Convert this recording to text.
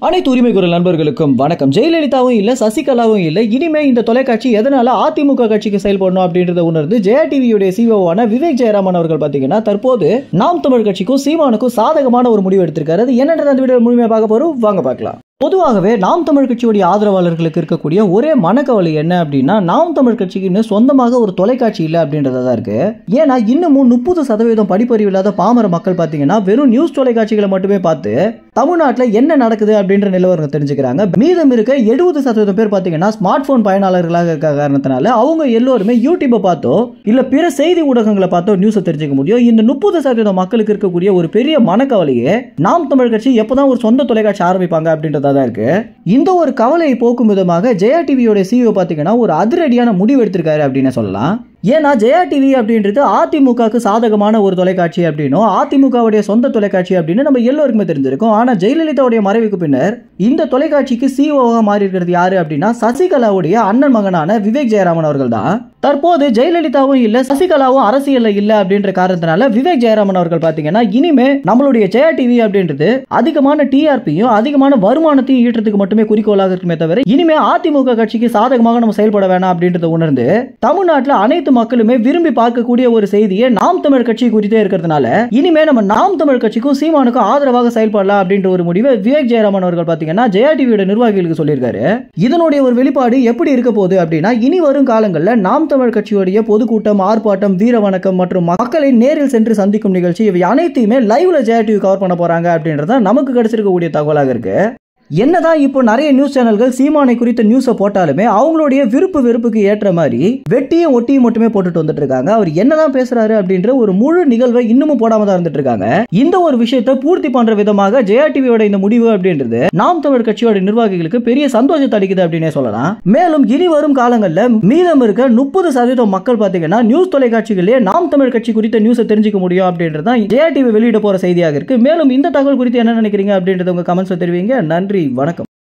அனைத்து உரிமை குரல் நண்பர்களுக்கும் வணக்கம் ஜெயலலிதாவும் இல்ல சசிகலாவும் இல்ல இனிமே இந்த தொலைக்காட்சி எதனால அதிமுக கட்சிக்கு செயல்படணும் அப்படின்றத உணர்ந்து ஜெயா டிவியுடைய சிஓவான விவேக் ஜெயராமன் அவர்கள் பாத்தீங்கன்னா தற்போது நாம் தமிழ் கட்சிக்கும் சீமானுக்கும் சாதகமான ஒரு முடிவு எடுத்திருக்காரு அது என்னன்றது அந்த வீடியோ முழுமையா பார்க்க போறோம் வாங்க பார்க்கலாம் பொதுவாகவே நாம் தமிழ் கட்சியுடைய ஆதரவாளர்களுக்கு இருக்கக்கூடிய ஒரே மனக்கவலை என்ன அப்படின்னா நாம் தமிழ் கட்சிக்குன்னு சொந்தமாக ஒரு தொலைக்காட்சி இல்லை அப்படின்றதா தான் இருக்கு ஏன்னா இன்னமும் முப்பது சதவீதம் படிப்பறிவு இல்லாத பாமர மக்கள் பார்த்தீங்கன்னா வெறும் நியூஸ் தொலைக்காட்சிகளை மட்டுமே பார்த்து தமிழ்நாட்டில் என்ன நடக்குது அப்படின்ற நிலவரம் தெரிஞ்சுக்கிறாங்க மீதம் இருக்க எழுபது சதவீதம் பேர் பார்த்தீங்கன்னா ஸ்மார்ட் போன் பயனாளர்களாக இருக்க காரணத்தினால அவங்க எல்லோருமே யூடியூப்பை பார்த்தோ இல்ல பிற செய்தி ஊடகங்களை பார்த்தோ நியூஸை தெரிஞ்சுக்க முடியும் இந்த முப்பது சதவீதம் மக்களுக்கு இருக்கக்கூடிய ஒரு பெரிய மனக்கவலையே நாம் தமிழ் கட்சி எப்பதான் ஒரு சொந்த தொலைக்காட்சி ஆரம்பிப்பாங்க அப்படின்றதா தான் இருக்கு இந்த ஒரு கவலையை போக்கும் விதமாக ஜெயா டிவியோட சிஇஓ பார்த்தீங்கன்னா ஒரு அதிரடியான முடிவு எடுத்திருக்காரு அப்படின்னு சொல்லலாம் ஏன்னா ஜெயா டிவி அப்படின்றது அதிமுகவுக்கு சாதகமான ஒரு தொலைக்காட்சி அப்படின்னும் அதிமுகவுடைய சொந்த தொலைக்காட்சி அப்படின்னு நம்ம எல்லோருக்குமே தெரிஞ்சிருக்கும் ஆனா ஜெயலலிதாவுடைய மறைவுக்கு பின்னர் இந்த தொலைக்காட்சிக்கு சிஓவாக மாறி இருக்கிறது யாரு அப்படின்னா சசிகலாவுடைய அண்ணன் மகனான விவேக் ஜெயராமன் அவர்கள் தான் தற்போது ஜெயலலிதாவும் இல்ல சசிகலாவும் அரசியல்ல இல்ல அப்படின்ற காரணத்தினால விவேக் ஜெயராமன் அவர்கள் பாத்தீங்கன்னா இனிமே நம்மளுடைய ஜெயா டிவி அப்படின்றது அதிகமான டிஆர்பியும் அதிகமான வருமானத்தையும் ஈட்டுறதுக்கு மட்டுமே குறிக்கோளாக இருக்குமே தவிர இனிமே அதிமுக கட்சிக்கு சாதகமாக நம்ம செயல்பட வேணாம் அப்படின்றத உணர்ந்து தமிழ்நாட்டில் அனைத்து மக்களுமே விரும்பி பார்க்கக்கூடிய ஒரு செய்தியை நாம் தமிழ் கட்சி குறித்தே இருக்கிறதுனால இனிமே நம்ம நாம் தமிழ் கட்சிக்கும் சீமானுக்கும் ஆதரவாக செயல்படலாம் அப்படின்ற ஒரு முடிவை விவேக் ஜெயராமன் அவர்கள் பாத்தீங்கன்னா ஜெயா டிவியோட நிர்வாகிகளுக்கு சொல்லியிருக்காரு இதனுடைய ஒரு வெளிப்பாடு எப்படி இருக்க போகுது அப்படின்னா இனி வரும் காலங்களில் நாம் தமிழ் கட்சியுடைய பொதுக்கூட்டம் ஆர்ப்பாட்டம் வீர வணக்கம் மற்றும் மக்களை நேரில் சென்று சந்திக்கும் நிகழ்ச்சி இவை அனைத்தையுமே லைவ்ல ஜெயா டிவி கவர் பண்ண போறாங்க அப்படின்றத நமக்கு கிடைச்சிருக்கக்கூடிய தகவலாக இருக்கு என்னதான் இப்போ நிறைய நியூஸ் சேனல்கள் சீமானை குறித்த நியூஸை போட்டாலுமே அவங்களுடைய விருப்பு வெறுப்புக்கு ஏற்ற மாதிரி வெட்டியும் ஒட்டியும் மட்டுமே போட்டுட்டு வந்துட்டு இருக்காங்க அவர் என்னதான் பேசுறாரு அப்படின்ற ஒரு முழு நிகழ்வை இன்னமும் போடாம தான் இருந்துட்டு இருக்காங்க இந்த ஒரு விஷயத்தை பூர்த்தி பண்ற விதமாக ஜெயா டிவியோட இந்த முடிவு அப்படின்றது நாம் தமிழ் கட்சியோட நிர்வாகிகளுக்கு பெரிய சந்தோஷத்தை அளிக்குது அப்படின்னே சொல்லலாம் மேலும் இனி வரும் காலங்களில் மீதம் இருக்க முப்பது சதவீதம் மக்கள் பார்த்தீங்கன்னா நியூஸ் தொலைக்காட்சிகளே நாம் தமிழ் கட்சி குறித்த நியூஸை தெரிஞ்சுக்க முடியும் அப்படின்றது தான் ஜெயா டிவி வெளியிட போற செய்தியாக இருக்கு மேலும் இந்த தகவல் குறித்து என்ன நினைக்கிறீங்க அப்படின்றத உங்க கமெண்ட்ஸ் தெரிவிங்க நன்றி வணக்கம்